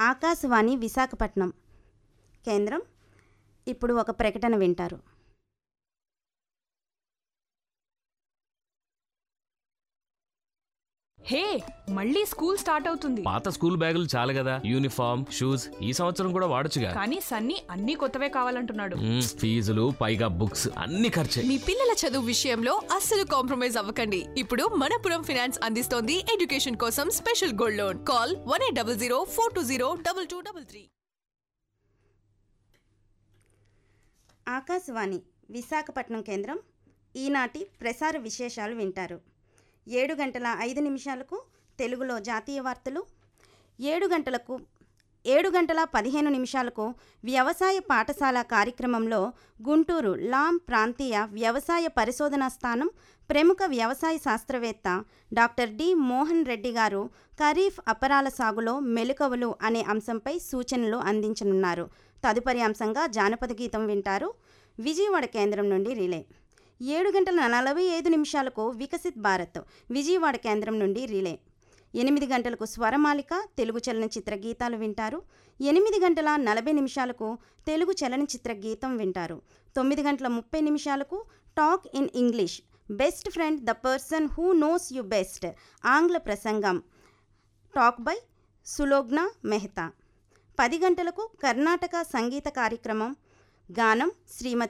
ఆకాశవాణి విశాఖపట్నం కేంద్రం ఇప్పుడు ఒక ప్రకటన వింటారు హే మళ్ళీ స్కూల్ స్టార్ట్ అవుతుంది పాత స్కూల్ బ్యాగులు చాలు కదా యూనిఫామ్ షూస్ ఈ సంవత్సరం కూడా వాడొచ్చుగా కానీ సన్నీ అన్ని కొత్తవే కావాలంటున్నాడు మ్మ్, ఫీజులు పైగా బుక్స్ అన్ని ఖర్చే మీ పిల్లల చదువు విషయంలో అస్సలు కాంప్రమైజ్ అవ్వకండి ఇప్పుడు మనపురం ఫినాన్స్ అందిస్తోంది ఎడ్యుకేషన్ కోసం special gold loan call one eight double zero four two zero double two double three Akashvani Visakhapatnam కేంద్రం ఈనాటి ప్రసార విశేషాలు వింటారు ఏడు గంటల ఐదు నిమిషాలకు తెలుగులో జాతీయ వార్తలు ఏడు గంటలకు ఏడు గంటల పదిహేను నిమిషాలకు వ్యవసాయ పాఠశాల కార్యక్రమంలో గుంటూరు లాం ప్రాంతీయ వ్యవసాయ పరిశోధనా స్థానం ప్రముఖ వ్యవసాయ శాస్త్రవేత్త డాక్టర్ డి మోహన్ రెడ్డి గారు ఖరీఫ్ అపరాల సాగులో మెలకువలు అనే అంశంపై సూచనలు అందించనున్నారు తదుపరి అంశంగా జానపద గీతం వింటారు విజయవాడ కేంద్రం నుండి రిలే ఏడు గంటల నలభై ఐదు నిమిషాలకు వికసిత్ భారత్ విజయవాడ కేంద్రం నుండి రిలే ఎనిమిది గంటలకు స్వరమాలిక తెలుగు చలనచిత్ర గీతాలు వింటారు ఎనిమిది గంటల నలభై నిమిషాలకు తెలుగు చలనచిత్ర గీతం వింటారు తొమ్మిది గంటల ముప్పై నిమిషాలకు talk in English best friend the person who knows you best ఆంగ్ల ప్రసంగం టాక్ బై సులోగ్నా మెహతా పది గంటలకు కర్ణాటక సంగీత కార్యక్రమం గానం శ్రీమతి